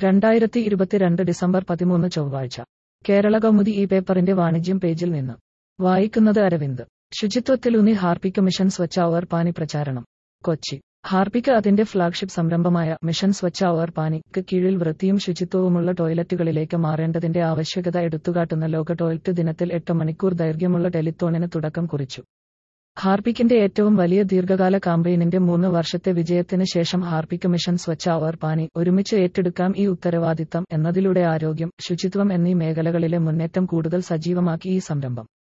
രണ്ടായിരത്തി ഇരുപത്തിരണ്ട് ഡിസംബർ പതിമൂന്ന് ചൊവ്വാഴ്ച കേരള കൗമുദി ഈ പേപ്പറിന്റെ വാണിജ്യം പേജിൽ നിന്ന് വായിക്കുന്നത് അരവിന്ദ് ശുചിത്വത്തിലൂന്നി ഹാർപ്പിക് മിഷൻ സ്വച്ഛ അവർ പാനി പ്രചാരണം കൊച്ചി ഹാർപ്പിക് അതിന്റെ ഫ്ളാഗ്ഷിപ്പ് സംരംഭമായ മിഷൻ സ്വച്ഛ അവർ പാനിക്ക് കീഴിൽ വൃത്തിയും ശുചിത്വവുമുള്ള ടോയ്ലറ്റുകളിലേക്ക് മാറേണ്ടതിന്റെ ആവശ്യകത എടുത്തുകാട്ടുന്ന ലോക ടോയ്ലറ്റ് ദിനത്തിൽ എട്ട് മണിക്കൂർ ദൈർഘ്യമുള്ള ടെലിത്തോണിന് തുടക്കം കുറിച്ചു ഹാർപ്പിക്കിന്റെ ഏറ്റവും വലിയ ദീർഘകാല കാമ്പയിനിന്റെ മൂന്ന് വർഷത്തെ വിജയത്തിന് ശേഷം ഹാർപ്പിക് മിഷൻ സ്വച്ഛ അവർ പാനി ഒരുമിച്ച് ഏറ്റെടുക്കാം ഈ ഉത്തരവാദിത്തം എന്നതിലൂടെ ആരോഗ്യം ശുചിത്വം എന്നീ മേഖലകളിലെ മുന്നേറ്റം കൂടുതൽ സജീവമാക്കി ഈ സംരംഭം